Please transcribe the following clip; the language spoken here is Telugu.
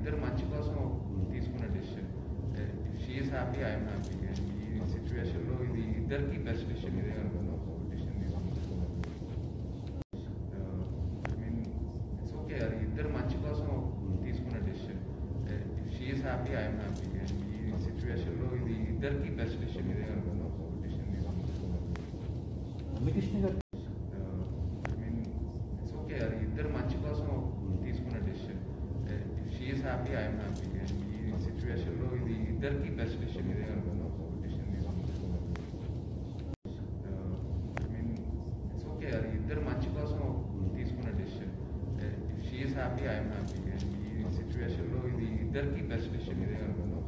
ఇద్దరు మంచి కోసం తీసుకున్న decision she's happy I'm happy ఈ సిచ్యువేషన్లో ఇది ఇద్దరికి బెస్ట్ డెసిషన్ ఇదే అనుకున్నాం డెసిషన్ తీసుకున్నాం ఐ మీన్ ఇట్స్ ఓకే అది ఇద్దరు మంచి కోసం తీసుకున్న decision she's happy I'm happy ఈ సిచ్యువేషన్లో ఇది ఇద్దరికి బెస్ట్ డెసిషన్ ఇదే అనుకున్నాం డెసిషన్ తీసుకున్నాం రమ్యకృష్ణ గారు ఐ మీన్ ఇట్స్ ఓకే అది ఇద్దరు మంచి కోసం తీసుకున్న decision she's happy I'm happy ఈ సిచ్యువేషన్లో ఇది ఇద్దరికి బెస్ట్ డెసిషన్ ఇదే అనుకున్నాం డెసిషన్ తీసుకున్నాం ఐ మీన్ ఇట్స్ ఓకే అది ఇద్దరు మంచి కోసం తీసుకున్న decision she's happy I'm happy ఈ సిచ్యువేషన్లో ఇది ఇద్దరికి బెస్ట్ డెసిషన్ ఇదే అనుకున్నాం